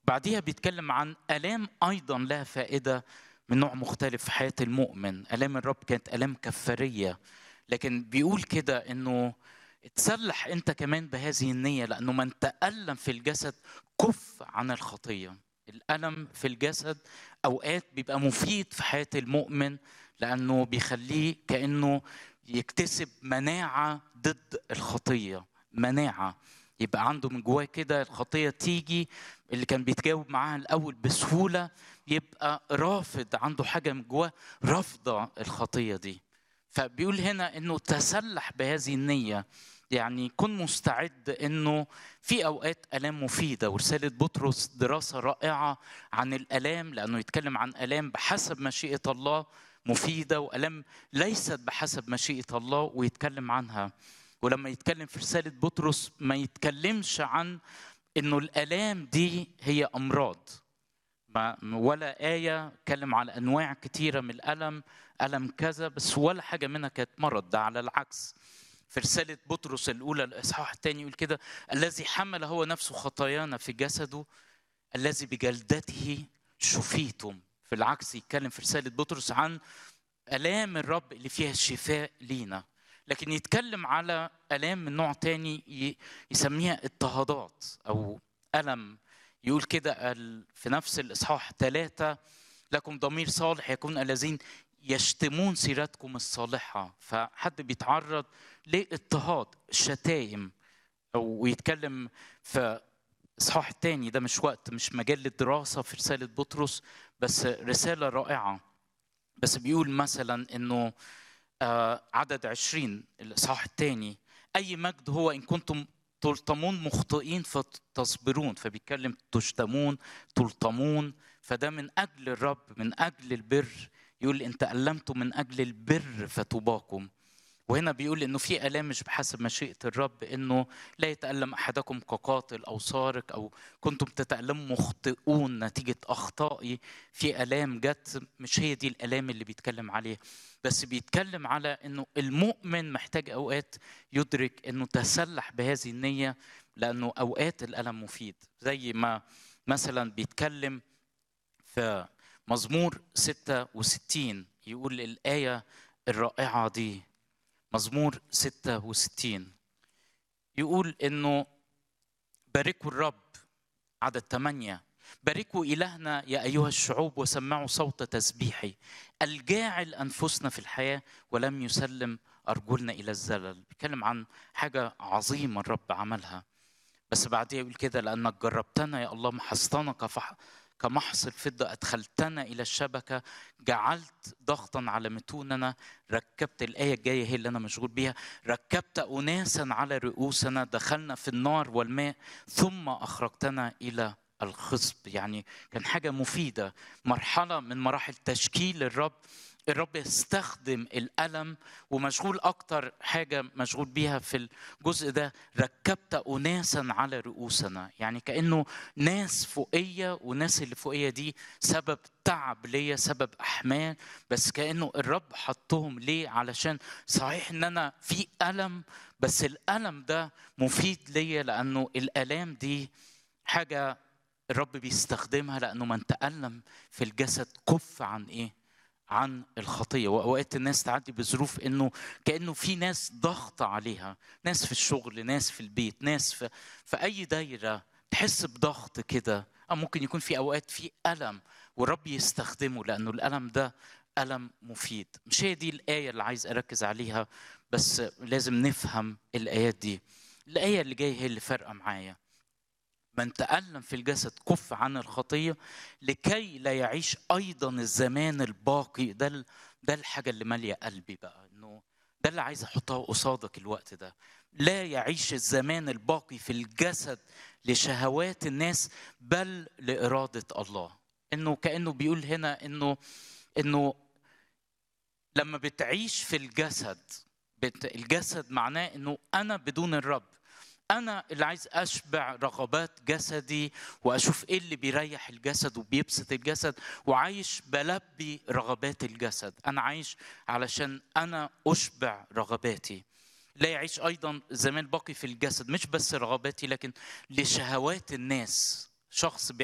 بعديها بيتكلم عن آلام أيضا لها فائدة من نوع مختلف في حياة المؤمن آلام الرب كانت آلام كفارية لكن بيقول كده إنه تسلح أنت كمان بهذه النية لأنه من تألم في الجسد كف عن الخطية الألم في الجسد أوقات بيبقى مفيد في حياة المؤمن لأنه بيخليه كأنه يكتسب مناعة ضد الخطية مناعة يبقى عنده من جواه كده الخطية تيجي اللي كان بيتجاوب معاها الأول بسهولة يبقى رافض عنده حاجة من جواه رافضة الخطية دي فبيقول هنا انه تسلح بهذه النية يعني كن مستعد انه في اوقات الام مفيده ورساله بطرس دراسه رائعه عن الالام لانه يتكلم عن الام بحسب مشيئه الله مفيده والام ليست بحسب مشيئه الله ويتكلم عنها ولما يتكلم في رساله بطرس ما يتكلمش عن انه الالام دي هي امراض ولا آية اتكلم على أنواع كتيرة من الألم ألم كذا بس ولا حاجة منها كانت مرض ده على العكس في رسالة بطرس الأولى الإصحاح الثاني يقول كده الذي حمل هو نفسه خطايانا في جسده الذي بجلدته شفيتم في العكس يتكلم في رسالة بطرس عن آلام الرب اللي فيها الشفاء لينا لكن يتكلم على آلام من نوع تاني يسميها اضطهادات أو ألم يقول كده في نفس الإصحاح ثلاثة لكم ضمير صالح يكون الذين يشتمون سيرتكم الصالحة فحد بيتعرض لاضطهاد شتائم أو يتكلم في إصحاح الثاني ده مش وقت مش مجال للدراسة في رسالة بطرس بس رسالة رائعة بس بيقول مثلا إنه عدد عشرين الإصحاح الثاني أي مجد هو إن كنتم تلطمون مخطئين فتصبرون فبيتكلم تشتمون تلطمون فده من اجل الرب من اجل البر يقول ان تألمتم من اجل البر فتباكم وهنا بيقول انه في الام مش بحسب مشيئه الرب انه لا يتالم احدكم كقاتل او سارق او كنتم تتالموا مخطئون نتيجه اخطائي في الام جت مش هي دي الالام اللي بيتكلم عليها بس بيتكلم على انه المؤمن محتاج اوقات يدرك انه تسلح بهذه النيه لانه اوقات الالم مفيد زي ما مثلا بيتكلم في مزمور 66 يقول الايه الرائعه دي مزمور 66 يقول انه باركوا الرب عدد ثمانية باركوا إلهنا يا أيها الشعوب وسمعوا صوت تسبيحي الجاعل أنفسنا في الحياة ولم يسلم أرجلنا إلى الزلل بيتكلم عن حاجة عظيمة الرب عملها بس بعديها يقول كده لأنك جربتنا يا الله محصتنا كفح كمحص الفضة أدخلتنا إلى الشبكة جعلت ضغطا على متوننا ركبت الآية الجاية هي اللي أنا مشغول بيها ركبت أناسا على رؤوسنا دخلنا في النار والماء ثم أخرجتنا إلى الخصب يعني كان حاجة مفيدة مرحلة من مراحل تشكيل الرب الرب يستخدم الألم ومشغول أكتر حاجة مشغول بيها في الجزء ده ركبت أناسا على رؤوسنا يعني كأنه ناس فوقية وناس اللي فوقية دي سبب تعب ليا سبب أحمال بس كأنه الرب حطهم ليه علشان صحيح إن أنا في ألم بس الألم ده مفيد ليا لأنه الآلام دي حاجة الرب بيستخدمها لأنه من تألم في الجسد كف عن إيه؟ عن الخطية وأوقات الناس تعدي بظروف إنه كأنه في ناس ضغط عليها ناس في الشغل ناس في البيت ناس في, في أي دايرة تحس بضغط كده أو ممكن يكون في أوقات في ألم والرب يستخدمه لأنه الألم ده ألم مفيد مش هي دي الآية اللي عايز أركز عليها بس لازم نفهم الآيات دي الآية اللي جاية هي اللي فارقة معايا من تألم في الجسد كف عن الخطية لكي لا يعيش أيضا الزمان الباقي ده ده الحاجة اللي مالية قلبي بقى إنه ده اللي عايز أحطها قصادك الوقت ده لا يعيش الزمان الباقي في الجسد لشهوات الناس بل لإرادة الله إنه كأنه بيقول هنا إنه إنه لما بتعيش في الجسد الجسد معناه إنه أنا بدون الرب انا اللي عايز اشبع رغبات جسدي واشوف ايه اللي بيريح الجسد وبيبسط الجسد وعايش بلبي رغبات الجسد انا عايش علشان انا اشبع رغباتي لا يعيش ايضا زمان باقي في الجسد مش بس رغباتي لكن لشهوات الناس شخص